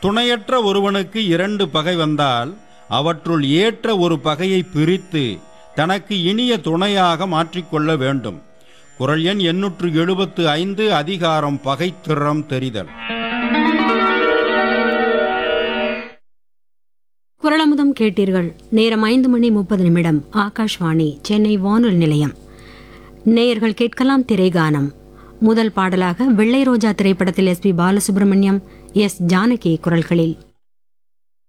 துணையற்ற ஒருவனுக்கு இரண்டு பகை வந்தால் அவற்றுள் ஏற்ற ஒரு பகையை பிரித்து தனக்கு இனிய துணையாக மாற்றிக்கொள்ள வேண்டும் குரல் எண் எண்ணூற்று எழுபத்து ஐந்து அதிகாரம் பகைத்திறம் தெரிதல் குரலமுதம் கேட்டீர்கள் நேரம் ஐந்து மணி முப்பது நிமிடம் ஆகாஷ்வாணி சென்னை வானொலி நிலையம் நேயர்கள் கேட்கலாம் திரைகானம் முதல் பாடலாக வெள்ளை ரோஜா திரைப்படத்தில் S P Balasubrahmanyam S Janaki குரல்களில்